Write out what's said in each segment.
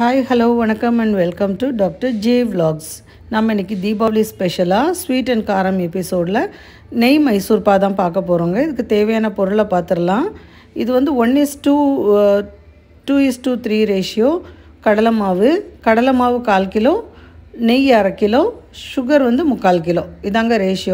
hi hello வணக்கம் and welcome to doctor J vlogs நம்ம இன்னைக்கு தீபாவளி ஸ்பெஷலாக ஸ்வீட் அண்ட் காரம் எபிசோடில் நெய் மைசூர் பா தான் பார்க்க போகிறோங்க இதுக்கு தேவையான பொருளை பார்த்துடலாம் இது வந்து one is to two is to three ratio கடலை மாவு கடலை மாவு கால் கிலோ நெய் அரை கிலோ சுகர் வந்து முக்கால் கிலோ இதாங்க ரேஷியோ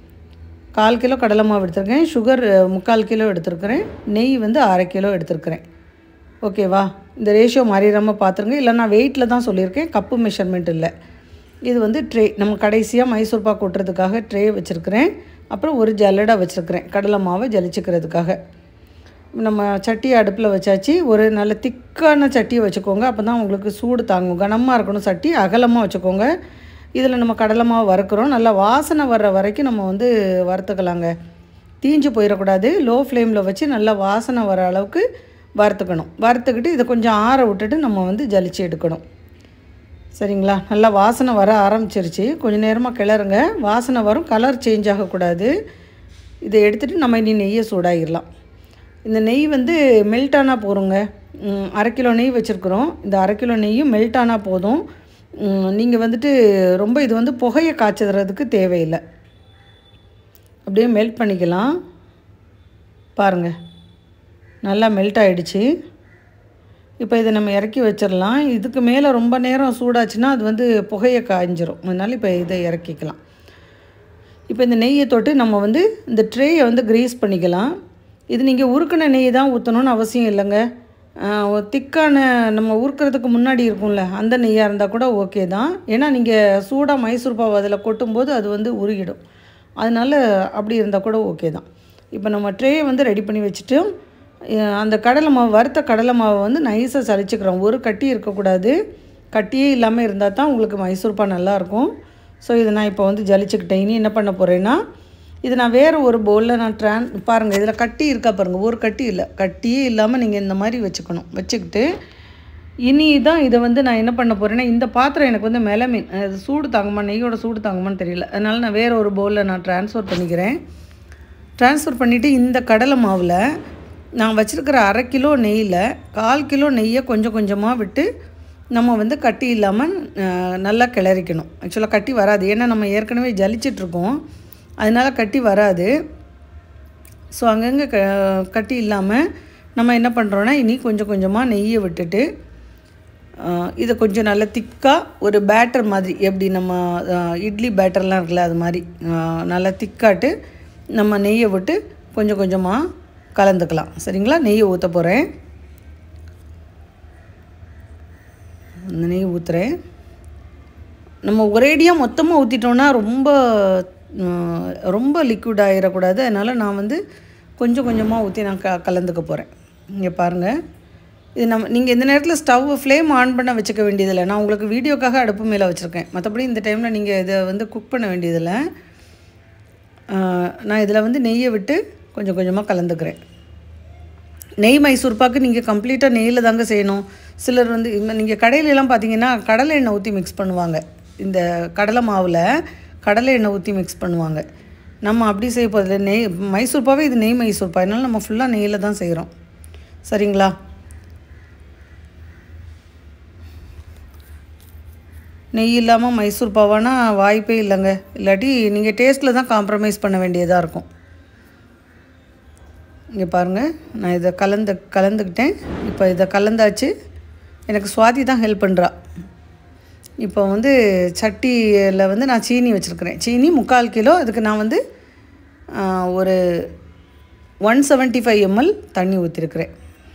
கால் கிலோ கடலை மாவு எடுத்திருக்கேன் சுகர் அஹ், முக்கால் கிலோ எடுத்திருக்கிறேன் நெய் வந்து அரை கிலோ எடுத்திருக்கிறேன் ஓகேவா இந்த ரேஷியோ மாறிடாமல் பார்த்துருங்க இல்லை நான் வெயிட்டில் தான் சொல்லியிருக்கேன் கப்பு மெஷர்மெண்ட் இல்லை இது வந்து ட்ரே நம்ம கடைசியாக மைசூர் பாக்கு கொட்டுறதுக்காக ட்ரே வச்சுருக்கிறேன் அப்புறம் ஒரு ஜல்லடை வச்சுருக்கிறேன் கடலை மாவை ஜலிச்சுக்கிறதுக்காக நம்ம சட்டியை அடுப்பில் வச்சாச்சு ஒரு நல்ல திக்கான சட்டியை வச்சுக்கோங்க அப்போ தான் உங்களுக்கு சூடு தாங்கும் கனமாக இருக்கணும் சட்டி அகலமாக வச்சுக்கோங்க இதில் நம்ம கடலை மாவு வறுக்கிறோம் நல்லா வாசனை வர்ற வரைக்கும் நம்ம வந்து வறுத்துக்கலாங்க தீஞ்சு போயிடக்கூடாது லோ ஃப்ளேமில் வச்சு நல்லா வாசனை வர அளவுக்கு வறுத்துக்கணும் வறுத்துக்கிட்டு இதை கொஞ்சம் ஆற விட்டுட்டு நம்ம வந்து ஜலிச்சு எடுக்கணும் சரிங்களா நல்லா வாசனை வர ஆரம்பிச்சிருச்சு கொஞ்சம் நேரமாக கிளறுங்க வாசனை வரும் கலர் சேஞ்ச் ஆகக்கூடாது இதை எடுத்துகிட்டு நம்ம இனி நெய்யை சூடாகிடலாம் இந்த நெய் வந்து மெல்ட் ஆனால் போதுங்க ம், அரை கிலோ நெய் வச்சுருக்குறோம் இந்த அரை கிலோ நெய்யும் மெல்ட் ஆனால் போதும் நீங்கள் வந்துட்டு ரொம்ப இது வந்து புகையை காய்ச்சதுறதுக்கு தேவையில்லை அப்படியே மெல்ட் பண்ணிக்கலாம் பாருங்கள் நல்லா மெல்ட் ஆயிடுச்சு இப்போ இதை நம்ம இறக்கி வச்சிடலாம் இதுக்கு மேலே ரொம்ப நேரம் சூடாச்சுன்னா அது வந்து புகையை காய்ஞ்சிரும் அதனால் இப்போ இதை இறக்கிக்கலாம் இப்போ இந்த நெய்யை தொட்டு நம்ம வந்து இந்த ட்ரேயை வந்து க்ரீஸ் பண்ணிக்கலாம் இது நீங்கள் உருக்கின நெய் தான் ஊற்றணும்னு அவசியம் இல்லைங்க திக்கான நம்ம உருக்கிறதுக்கு முன்னாடி இருக்கும்ல அந்த நெய்யாக இருந்தால் கூட ஓகே தான் ஏன்னா நீங்கள் சூடாக மைசூர் பாவு அதில் கொட்டும்போது அது வந்து உருகிடும் அதனால் அப்படி இருந்தால் கூட ஓகே தான் இப்போ நம்ம ட்ரேயை வந்து ரெடி பண்ணி வச்சுட்டு அஹ், அந்த கடலை மாவு வறுத்த கடலை மாவை வந்து நைஸாக சலிச்சுக்கிறோம் ஒரு கட்டி இருக்கக்கூடாது கட்டியே இல்லாமல் இருந்தால் தான் உங்களுக்கு மைசூர் பா நல்லாயிருக்கும் ஸோ இதை நான் இப்போ வந்து ஜலிச்சுக்கிட்டேன் இனி என்ன பண்ண போகிறேன்னா இது நான் வேறு ஒரு பவுலில் நான் ட்ரான் பாருங்கள் இதில் கட்டி இருக்கா பாருங்கள் ஒரு கட்டி இல்லை கட்டியே இல்லாமல் நீங்கள் இந்த மாதிரி வச்சுக்கணும் வச்சுக்கிட்டு இனி தான் இதை வந்து நான் என்ன பண்ண போகிறேன்னா இந்த பாத்திரம் எனக்கு வந்து மெலமின் அது சூடு தாங்குமா நெய்யோட சூடு தாங்குமான்னு தெரியல அதனால் நான் வேறு ஒரு பவுலில் நான் ட்ரான்ஸ்ஃபர் பண்ணிக்கிறேன் ட்ரான்ஸ்ஃபர் பண்ணிவிட்டு இந்த கடலை மாவில் நான் வச்சுருக்கிற அரை கிலோ நெய்யில் கால் கிலோ நெய்யை கொஞ்சம் கொஞ்சமாக விட்டு நம்ம வந்து கட்டி இல்லாமல் அஹ், நல்லா கிளறிக்கணும் ஆக்சுவலாக கட்டி வராது ஏன்னா நம்ம ஏற்கனவே ஜலிச்சிட்ருக்கோம் அதனால் கட்டி வராது ஸோ அங்கங்கே க கட்டி இல்லாமல் நம்ம என்ன பண்ணுறோன்னா இனி கொஞ்சம் கொஞ்சமாக நெய்யை விட்டுட்டு ஆஹ், இதை கொஞ்சம் நல்லா திக்காக ஒரு பேட்டர் மாதிரி எப்படி நம்ம ஆஹ், இட்லி பேட்டர்லாம் இருக்குல்ல அது மாதிரி ஆஹ், நல்லா திக்காட்டு நம்ம நெய்யை விட்டு கொஞ்சம் கொஞ்சமாக கலந்துக்கலாம் சரிங்களா நெய்யை ஊற்ற போகிறேன் அந்த நெய் ஊற்றுறேன் நம்ம ஒரேடியாக மொத்தமாக ஊற்றிட்டோன்னா ரொம்ப ஆஹ், ரொம்ப லிக்விட் ஆகிடக்கூடாது அதனால் நான் வந்து கொஞ்சம் கொஞ்சமாக ஊற்றி நான் க கலந்துக்க போகிறேன் இங்கே பாருங்கள் இது நம்ம நீங்கள் இந்த நேரத்தில் ஸ்டவ் ஃப்ளேம் ஆன் பண்ண வச்சுக்க வேண்டியதில்லை நான் உங்களுக்கு வீடியோக்காக அடுப்பு மேலே வச்சுருக்கேன் மற்றபடி இந்த டைமில் நீங்கள் இதை வந்து குக் பண்ண வேண்டியதில்லை ஆஹ், நான் இதில் வந்து நெய்யை விட்டு கொஞ்சம் கொஞ்சமாக கலந்துக்கிறேன் நெய் மைசூர் பாக்கு நீங்கள் கம்ப்ளீட்டாக நெய்யில் தாங்க செய்யணும் சிலர் வந்து நீங்கள் கடையிலலாம் பார்த்தீங்கன்னா கடலை எண்ணெய் ஊற்றி மிக்ஸ் பண்ணுவாங்க இந்த கடலை மாவில் கடலை எண்ணெய் ஊற்றி மிக்ஸ் பண்ணுவாங்க நம்ம அப்படி செய்ய போதில்லை நெய் மைசூர் பாவே இது நெய் மைசூர் பா அதனால நம்ம ஃபுல்லாக நெய்யில் தான் செய்கிறோம் சரிங்களா நெய் இல்லாமல் மைசூர் பாவானா வாய்ப்பே இல்லைங்க இல்லாட்டி நீங்கள் டேஸ்ட்டில் தான் காம்ப்ரமைஸ் பண்ண வேண்டியதாக இருக்கும் இங்கே பாருங்கள் நான் இதை கலந்து கலந்துக்கிட்டேன் இப்போ இதை கலந்தாச்சு எனக்கு சுவாதி தான் ஹெல்ப் பண்ணுறா இப்போ வந்து சட்டியில் வந்து நான் சீனி வச்சுருக்கிறேன் சீனி முக்கால் கிலோ அதுக்கு நான் வந்து ஆ, ஒரு ஒன் செவன்ட்டி ஃபைவ் எம்எல் தண்ணி ஊற்றிருக்கிறேன்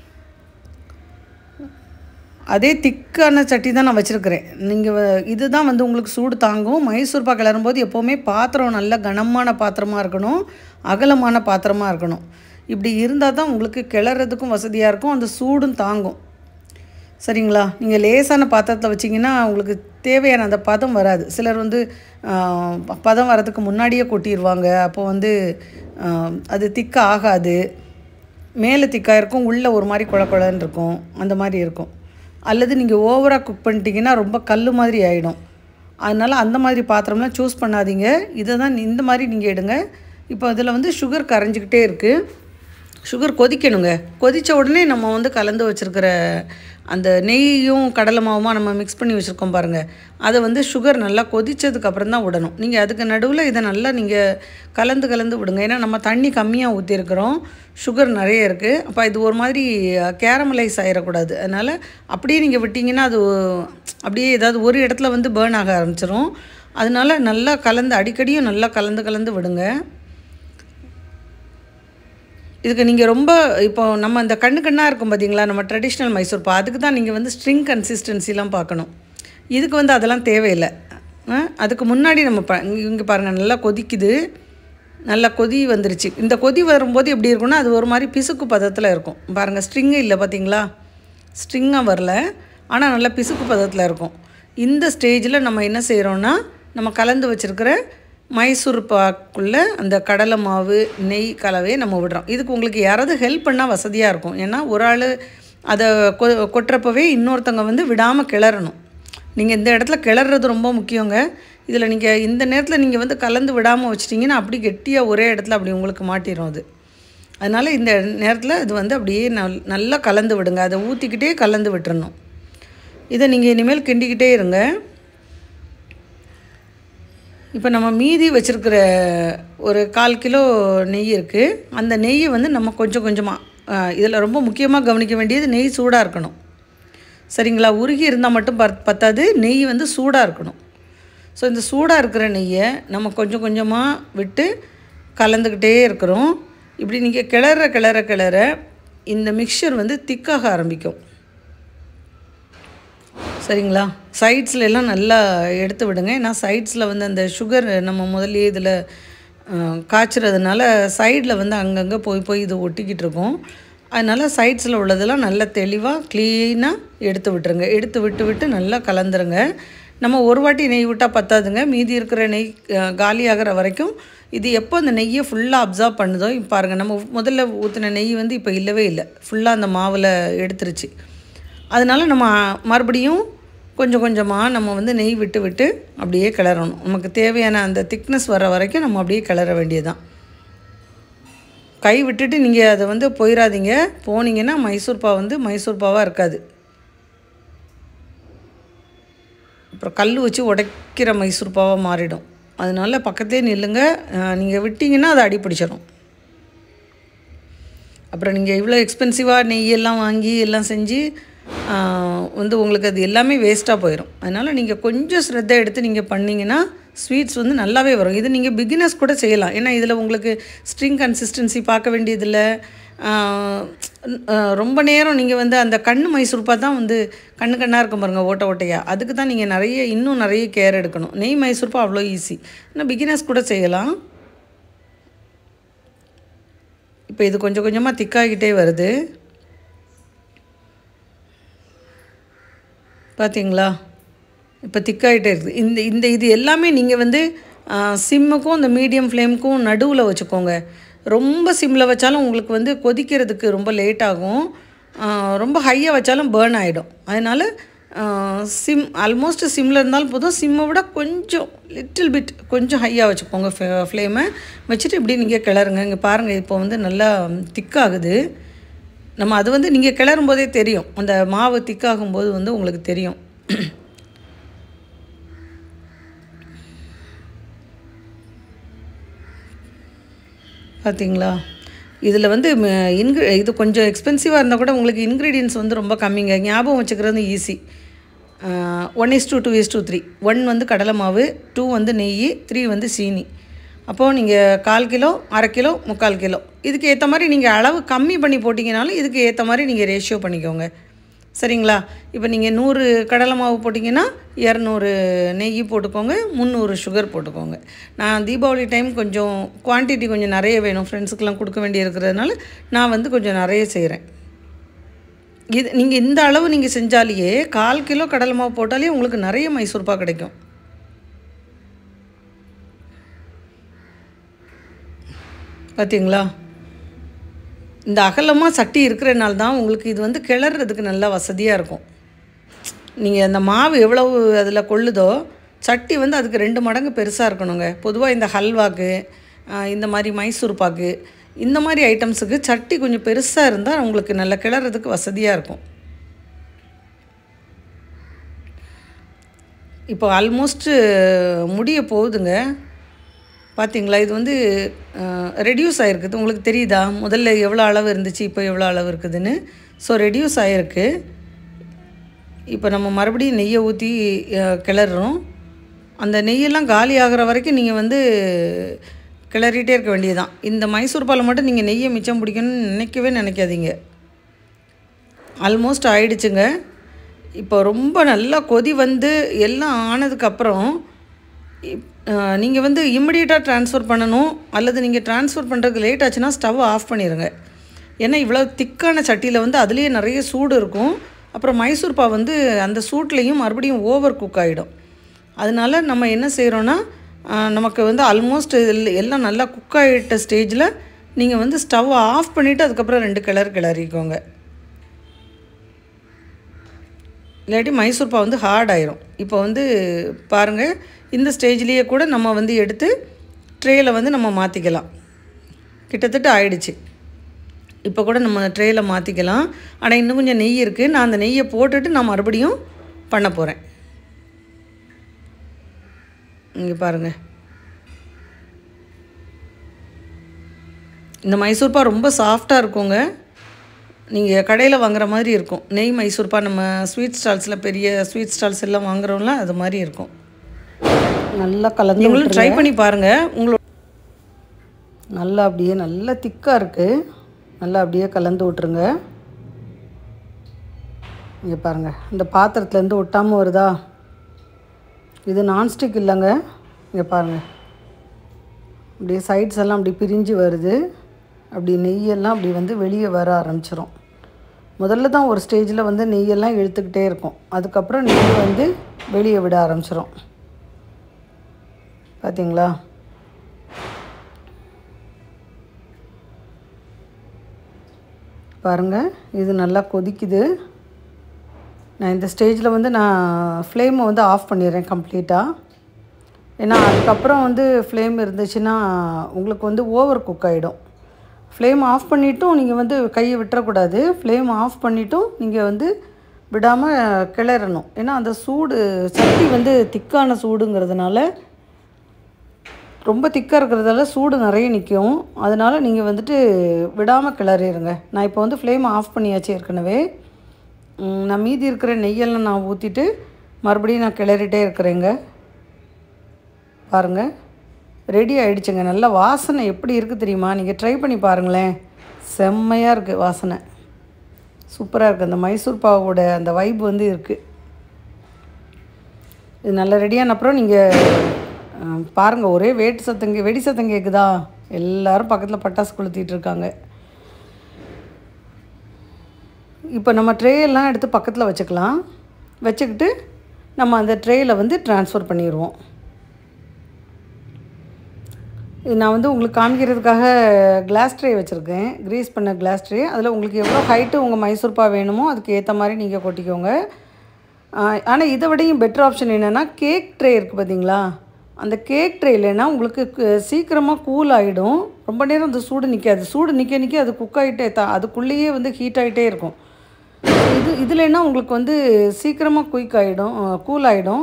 அதே திக்கான சட்டி தான் நான் வச்சுருக்கிறேன் நீங்கள் இதுதான் வந்து உங்களுக்கு சூடு தாங்கும் மைசூர் பாக்கு கிளறும்போது எப்போவுமே பாத்திரம் நல்ல கனமான பாத்திரமாக இருக்கணும் அகலமான பாத்திரமாக இருக்கணும் இப்படி இருந்தால் தான் உங்களுக்கு கிளறதுக்கும் வசதியாக இருக்கும் அந்த சூடும் தாங்கும் சரிங்களா நீங்கள் லேசான பாத்திரத்தில் வச்சிங்கன்னா உங்களுக்கு தேவையான அந்த பதம் வராது சிலர் வந்து ஆஹ், பதம் வரதுக்கு முன்னாடியே கொட்டிடுவாங்க அப்போ வந்து ஆஹ், அது திக்க ஆகாது மேலே திக்காக இருக்கும் உள்ளே ஒரு மாதிரி குழ குழன்னு இருக்கும் அந்த மாதிரி இருக்கும் அல்லது நீங்கள் ஓவராக குக் பண்ணிட்டீங்கன்னா ரொம்ப கல் மாதிரி ஆகிடும் அதனால் அந்த மாதிரி பாத்திரம்லாம் சூஸ் பண்ணாதீங்க இதை தான் இந்த மாதிரி நீங்கள் எடுங்க இப்போ அதில் வந்து சுகர் கரைஞ்சிக்கிட்டே இருக்குது சுகர் கொதிக்கணுங்க கொதித்த உடனே நம்ம வந்து கலந்து வச்சுருக்கிற அந்த நெய்யும் கடலை மாவுமா நம்ம மிக்ஸ் பண்ணி வச்சுருக்கோம் பாருங்கள் அதை வந்து சுகர் நல்லா கொதிச்சதுக்கப்புறம் தான் விடணும் நீங்கள் அதுக்கு நடுவில் இதை நல்லா நீங்கள் கலந்து கலந்து விடுங்க ஏன்னா நம்ம தண்ணி கம்மியாக ஊற்றிருக்கிறோம் சுகர் நிறைய இருக்குது அப்போ இது ஒரு மாதிரி கேரமலைஸ் ஆகிடக்கூடாது அதனால் அப்படியே நீங்கள் விட்டிங்கன்னா அது அப்படியே ஏதாவது ஒரு இடத்துல வந்து பேர்ன் ஆக ஆரம்பிச்சிரும் அதனால நல்லா கலந்து அடிக்கடியும் நல்லா கலந்து கலந்து விடுங்க இதுக்கு நீங்கள் ரொம்ப இப்போ நம்ம இந்த கண்ணு கண்ணாக இருக்கும் பார்த்தீங்களா நம்ம ட்ரெடிஷ்னல் மைசூர் பா அதுக்கு தான் நீங்கள் வந்து ஸ்ட்ரிங் கன்சிஸ்டன்சிலாம் பார்க்கணும் இதுக்கு வந்து அதெல்லாம் தேவையில்லை ஆ, அதுக்கு முன்னாடி நம்ம ப இங்கே பாருங்கள் நல்லா கொதிக்குது நல்லா கொதி வந்துருச்சு இந்த கொதி வரும்போது எப்படி இருக்கும்னா அது ஒரு மாதிரி பிசுக்கு பதத்தில் இருக்கும் பாருங்கள் ஸ்ட்ரிங்கு இல்லை பார்த்தீங்களா ஸ்ட்ரிங்காக வரல ஆனால் நல்லா பிசுக்கு பதத்தில் இருக்கும் இந்த ஸ்டேஜில் நம்ம என்ன செய்கிறோன்னா நம்ம கலந்து வச்சுருக்கிற மைசூர் பாக்குள்ளே அந்த கடலை மாவு நெய் கலவையை நம்ம விடுறோம் இதுக்கு உங்களுக்கு யாராவது ஹெல்ப் பண்ணால் வசதியாக இருக்கும் ஏன்னா ஒரு ஆள் அதை கொ கொட்டுறப்பவே இன்னொருத்தவங்க வந்து விடாமல் கிளறணும் நீங்கள் இந்த இடத்துல கிளறது ரொம்ப முக்கியங்க இதில் நீங்கள் இந்த நேரத்தில் நீங்கள் வந்து கலந்து விடாமல் வச்சிட்டிங்கன்னா அப்படி கெட்டியாக ஒரே இடத்துல அப்படி உங்களுக்கு மாட்டிடும் அது அதனால் இந்த நேரத்தில் இது வந்து அப்படியே நல் நல்லா கலந்து விடுங்க அதை ஊற்றிக்கிட்டே கலந்து விட்டுறணும் இதை நீங்கள் இனிமேல் கிண்டிக்கிட்டே இருங்க இப்போ நம்ம மீதி வச்சுருக்கிற ஒரு கால் கிலோ நெய் இருக்குது அந்த நெய்யை வந்து நம்ம கொஞ்சம் கொஞ்சமாக இதில் ரொம்ப முக்கியமாக கவனிக்க வேண்டியது நெய் சூடாக இருக்கணும் சரிங்களா உருகி இருந்தால் மட்டும் பத் பத்தாது நெய் வந்து சூடாக இருக்கணும் ஸோ இந்த சூடாக இருக்கிற நெய்யை நம்ம கொஞ்சம் கொஞ்சமாக விட்டு கலந்துக்கிட்டே இருக்கிறோம் இப்படி நீங்கள் கிளற கிளற கிளற இந்த மிக்சர் வந்து திக்காக ஆரம்பிக்கும் சரிங்களா சைட்ஸ்ல எல்லாம் நல்லா எடுத்து விடுங்க ஏன்னா சைட்ஸில் வந்து அந்த சுகர் நம்ம முதல்லயே இதில் காய்ச்சறதுனால சைடில் வந்து அங்கங்கே போய் போய் இது ஒட்டிக்கிட்டு இருக்கும் அதனால் சைட்ஸில் உள்ளதெல்லாம் நல்லா தெளிவாக க்ளீனாக எடுத்து விட்டுருங்க எடுத்து விட்டு விட்டு நல்லா கலந்துருங்க நம்ம ஒரு வாட்டி நெய் விட்டால் பத்தாதுங்க மீதி இருக்கிற நெய் அஹ், காலி ஆகிற வரைக்கும் இது எப்போ அந்த நெய்யை ஃபுல்லாக அப்சர்வ் பண்ணுதோ இப்போ பாருங்கள் நம்ம முதல்ல ஊற்றின நெய் வந்து இப்போ இல்லவே இல்லை ஃபுல்லாக அந்த மாவில் எடுத்துருச்சு அதனால நம்ம மறுபடியும் கொஞ்சம் கொஞ்சமாக நம்ம வந்து நெய் விட்டு விட்டு அப்படியே கிளறணும் நமக்கு தேவையான அந்த திக்னஸ் வர வரைக்கும் நம்ம அப்படியே கிளற வேண்டியதுதான் கை விட்டுட்டு நீங்கள் அதை வந்து போயிடாதீங்க போனீங்கன்னா மைசூர் பாவ் வந்து மைசூர் பாவாக இருக்காது அப்புறம் கல் வச்சு உடைக்கிற மைசூர் பாவாக மாறிடும் அதனால பக்கத்துலேயே நில்லுங்க நீங்கள் விட்டிங்கன்னா அது அடி பிடிச்சிடும் அப்புறம் நீங்கள் இவ்வளோ எக்ஸ்பென்சிவாக நெய்யெல்லாம் வாங்கி எல்லாம் செஞ்சு ஆ, வந்து உங்களுக்கு அது எல்லாமே வேஸ்ட்டாக போயிடும் அதனால் நீங்கள் கொஞ்சம் ஸ்ரத்தை எடுத்து நீங்கள் பண்ணிங்கன்னா ஸ்வீட்ஸ் வந்து நல்லாவே வரும் இது நீங்கள் பிகினர்ஸ் கூட செய்யலாம் ஏன்னா இதில் உங்களுக்கு ஸ்ட்ரிங் கன்சிஸ்டன்சி பார்க்க வேண்டியதில்லை ஆ, ஆ, ரொம்ப நேரம் நீங்கள் வந்து அந்த கண்ணு மைசூர்பா தான் வந்து கண்ணு கண்ணாக இருக்கும் பாருங்கள் ஓட்ட ஓட்டையாக அதுக்கு தான் நீங்கள் நிறைய இன்னும் நிறைய கேர் எடுக்கணும் நெய் மைசூர்பா அவ்வளோ ஈஸி ஆனால் பிகினர்ஸ் கூட செய்யலாம் இப்போ இது கொஞ்சம் கொஞ்சமாக திக்காகிட்டே வருது பார்த்தீங்களா இப்போ திக்காகிட்டே இருக்குது இந்த இந்த இது எல்லாமே நீங்கள் வந்து சிம்முக்கும் இந்த மீடியம் ஃப்ளேமுக்கும் நடுவில் வச்சுக்கோங்க ரொம்ப சிம்மில் வச்சாலும் உங்களுக்கு வந்து கொதிக்கிறதுக்கு ரொம்ப லேட் ஆகும் ஆ, ரொம்ப ஹையாக வச்சாலும் பேர்ன் ஆகிடும் அதனால் சிம் ஆல்மோஸ்ட் சிம்மில் இருந்தாலும் போதும் சிம்மை விட கொஞ்சம் லிட்டில் பிட் கொஞ்சம் ஹையாக வச்சுக்கோங்க ஃப்ளேமை வச்சுட்டு இப்படி நீங்கள் கிளறுங்க இங்கே பாருங்கள் இப்போ வந்து நல்லா திக்காகுது நம்ம அது வந்து நீங்கள் கிளறும் போதே தெரியும் அந்த மாவு திக்காகும் போது வந்து உங்களுக்கு தெரியும் பார்த்தீங்களா இதில் வந்து இன்க்ரி இது கொஞ்சம் எக்ஸ்பென்சிவாக இருந்தால் கூட உங்களுக்கு இன்க்ரீடியன்ஸ் வந்து ரொம்ப கம்மிங்க ஞாபகம் வச்சுக்கிறது easy one is to two is to three one வந்து கடலை மாவு டூ வந்து நெய் த்ரீ வந்து சீனி அப்போது நீங்கள் கால் கிலோ அரை கிலோ முக்கால் கிலோ இதுக்கு ஏற்ற மாதிரி நீங்கள் அளவு கம்மி பண்ணி போட்டிங்கனாலும் இதுக்கு ஏற்ற மாதிரி நீங்கள் ரேஷியோ பண்ணிக்கோங்க சரிங்களா இப்போ நீங்கள் நூறு கடலை மாவு போட்டிங்கன்னா இரநூறு நெய் போட்டுக்கோங்க முந்நூறு சுகர் போட்டுக்கோங்க நான் தீபாவளி டைம் கொஞ்சம் குவான்டிட்டி கொஞ்சம் நிறைய வேணும் ஃப்ரெண்ட்ஸுக்கெலாம் கொடுக்க வேண்டி இருக்கிறதுனால நான் வந்து கொஞ்சம் நிறைய செய்கிறேன் இது நீங்கள் இந்த அளவு நீங்கள் செஞ்சாலேயே கால் கிலோ கடலை மாவு போட்டாலே உங்களுக்கு நிறைய மைசூர்பா கிடைக்கும் பார்த்தீங்களா இந்த அகலமாக சட்டி இருக்கிறனால தான் உங்களுக்கு இது வந்து கிளறதுக்கு நல்லா வசதியாக இருக்கும் நீங்கள் அந்த மாவு எவ்வளவு அதில் கொள்ளுதோ சட்டி வந்து அதுக்கு ரெண்டு மடங்கு பெருசாக இருக்கணுங்க பொதுவாக இந்த ஹல்வாக்கு ஆ, இந்த மாதிரி மைசூர் பாக்கு இந்த மாதிரி ஐட்டம்ஸுக்கு சட்டி கொஞ்சம் பெருசாக இருந்தால் உங்களுக்கு நல்லா கிளறதுக்கு வசதியாக இருக்கும் இப்போ ஆல்மோஸ்ட்டு முடிய போகுதுங்க பார்த்தீங்களா இது வந்து ரெடியூஸ் ஆகிருக்குது உங்களுக்கு தெரியுதா முதல்ல எவ்வளோ அளவு இருந்துச்சு இப்போ எவ்வளோ அளவு இருக்குதுன்னு ஸோ ரெடியூஸ் ஆகிருக்கு இப்போ நம்ம மறுபடியும் நெய்யை ஊற்றி கிளறுறோம் அந்த நெய்யெல்லாம் காலி ஆகிற வரைக்கும் நீங்கள் வந்து கிளறிட்டே இருக்க வேண்டியதுதான் இந்த மைசூர் பாலை மட்டும் நீங்கள் நெய்யை மிச்சம் பிடிக்கணும்னு நினைக்கவே நினைக்காதீங்க ஆல்மோஸ்ட் ஆயிடுச்சுங்க இப்போ ரொம்ப நல்லா கொதி வந்து எல்லாம் ஆனதுக்கப்புறம் நீங்கள் வந்து இம்மிடியட்டாக ட்ரான்ஸ்ஃபர் பண்ணணும் அல்லது நீங்கள் ட்ரான்ஸ்ஃபர் பண்ணுறதுக்கு லேட் ஆச்சுன்னா ஸ்டவ் ஆஃப் பண்ணிடுங்க ஏன்னா இவ்வளோ திக்கான சட்டியில் வந்து அதுலேயே நிறைய சூடு இருக்கும் அப்புறம் மைசூர் பாவ் வந்து அந்த சூட்லேயும் மறுபடியும் ஓவர் குக் ஆகிடும் அதனால நம்ம என்ன செய்கிறோன்னா நமக்கு வந்து ஆல்மோஸ்ட் எல்லாம் நல்லா குக் ஆகிட்ட ஸ்டேஜில் நீங்கள் வந்து ஸ்டவ் ஆஃப் பண்ணிவிட்டு அதுக்கப்புறம் ரெண்டு கிளறு கிளறிக்கோங்க இல்லாட்டி மைசூர் பாவ் வந்து ஹார்ட் ஆயிரும் இப்போ வந்து பாருங்கள் இந்த ஸ்டேஜ்லேயே கூட நம்ம வந்து எடுத்து ட்ரேயில் வந்து நம்ம மாற்றிக்கலாம் கிட்டத்தட்ட ஆயிடுச்சு இப்போ கூட நம்ம ட்ரேயில் மாற்றிக்கலாம் ஆனால் இன்னும் கொஞ்சம் நெய் இருக்குது நான் அந்த நெய்யை போட்டுட்டு நான் மறுபடியும் பண்ண போகிறேன் இங்கே பாருங்கள் இந்த மைசூர்பா ரொம்ப சாஃப்டாக இருக்குங்க நீங்கள் கடையில் வாங்குற மாதிரி இருக்கும் நெய் மைசூர்பா நம்ம ஸ்வீட் ஸ்டால்ஸில் பெரிய ஸ்வீட் ஸ்டால்ஸ் எல்லாம் வாங்குறோம்ல அது மாதிரி இருக்கும் நல்லா கலந்து நீங்களும் ட்ரை பண்ணி பாருங்கள் உங்களோட நல்லா அப்படியே நல்லா திக்காக இருக்குது நல்லா அப்படியே கலந்து விட்ருங்க இங்கே பாருங்கள் இந்த பாத்திரத்துலேருந்து ஒட்டாமல் வருதா இது நான்ஸ்டிக் இல்லைங்க இங்கே பாருங்கள் அப்படியே சைட்ஸ் எல்லாம் அப்படி பிரிஞ்சு வருது அப்படி நெய்யெல்லாம் அப்படி வந்து வெளியே வர ஆரம்பிச்சிரும் முதல்ல தான் ஒரு ஸ்டேஜில் வந்து நெய்யெல்லாம் இழுத்துக்கிட்டே இருக்கும் அதுக்கப்புறம் நெய் வந்து வெளியே விட ஆரம்பிச்சிரும் பார்த்தீங்களா பாருங்கள் இது நல்லா கொதிக்குது நான் இந்த ஸ்டேஜில் வந்து நான் ஃப்ளேமை வந்து ஆஃப் பண்ணிடுறேன் கம்ப்ளீட்டாக ஏன்னா அதுக்கப்புறம் வந்து ஃப்ளேம் இருந்துச்சுன்னா உங்களுக்கு வந்து ஓவர் குக் ஆகிடும் ஃப்ளேம் ஆஃப் பண்ணிவிட்டும் நீங்கள் வந்து கையை விட்டுறக்கூடாது ஃப்ளேம் ஆஃப் பண்ணிவிட்டும் நீங்கள் வந்து விடாமல் கிளறணும் ஏன்னா அந்த சூடு சட்டி வந்து திக்கான சூடுங்கிறதுனால ரொம்ப திக்காக இருக்கிறதால சூடு நிறைய நிற்கும் அதனால் நீங்கள் வந்துட்டு விடாமல் கிளறிடுங்க நான் இப்போ வந்து ஃப்ளேம் ஆஃப் பண்ணியாச்சு ஏற்கனவே ம், நான் மீதி இருக்கிற நெய்யெல்லாம் நான் ஊற்றிட்டு மறுபடியும் நான் கிளறிட்டே இருக்கிறேங்க பாருங்கள் ரெடி ஆயிடுச்சுங்க நல்ல வாசனை எப்படி இருக்குது தெரியுமா நீங்கள் ட்ரை பண்ணி பாருங்களேன் செம்மையாக இருக்குது வாசனை சூப்பராக இருக்குது அந்த மைசூர் பாவோட அந்த வைப் வந்து இருக்குது இது நல்லா ரெடியான அப்புறம் நீங்கள் பாருங்கள் ஒரே வேட்டு சத்தம் வெடி சத்தம் கேட்குதா எல்லாரும் பக்கத்தில் பட்டாசு கொளுத்திட்டு இருக்காங்க இப்போ நம்ம ட்ரே எல்லாம் எடுத்து பக்கத்தில் வச்சுக்கலாம் வச்சுக்கிட்டு நம்ம அந்த ட்ரேயில் வந்து ட்ரான்ஸ்ஃபர் பண்ணிடுவோம் இது நான் வந்து உங்களுக்கு காமிக்கிறதுக்காக கிளாஸ் ட்ரே வச்சுருக்கேன் க்ரீஸ் பண்ண கிளாஸ் ட்ரே அதில் உங்களுக்கு எவ்வளோ ஹைட்டு உங்கள் மைசூர்பா வேணுமோ அதுக்கு ஏற்ற மாதிரி நீங்கள் கொட்டிக்கோங்க ஆனால் இதை விடையும் பெட்டர் ஆப்ஷன் என்னென்னா கேக் ட்ரே இருக்குது பார்த்தீங்களா அந்த கேக் ட்ரே இல்லைன்னா உங்களுக்கு கு- சீக்கிரமாக கூல் ஆகிடும் ரொம்ப நேரம் அந்த சூடு நிற்காது சூடு நிற்க நிற்க அது குக் ஆகிட்டே த அதுக்குள்ளேயே வந்து ஹீட் ஆகிட்டே இருக்கும் இது இதுலன்னா உங்களுக்கு வந்து சீக்கிரமாக குயிக் ஆகிடும் கூல் ஆகிடும்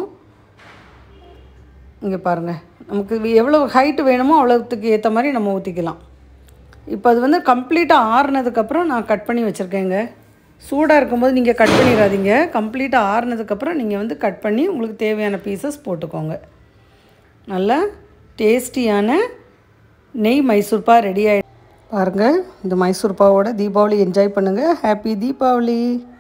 இங்கே பாருங்கள் நமக்கு வி- எவ்வளோ ஹைட்டு வேணுமோ அவ்வளோத்துக்கு ஏற்ற மாதிரி நம்ம ஊற்றிக்கலாம் இப்போ அது வந்து கம்ப்ளீட்டாக ஆறுனதுக்கப்புறம் நான் கட் பண்ணி வச்சுருக்கேங்க சூடாக இருக்கும்போது நீங்கள் கட் பண்ணிடாதீங்க கம்ப்ளீட்டாக ஆறுனதுக்கப்புறம் நீங்கள் வந்து கட் பண்ணி உங்களுக்கு தேவையான பீசஸ் போட்டுக்கோங்க நல்ல டேஸ்டியான நெய் மைசூர்பா ரெடி ஆகி பாருங்கள் இந்த மைசூர்பாவோட தீபாவளி என்ஜாய் பண்ணுங்கள் ஹாப்பி தீபாவளி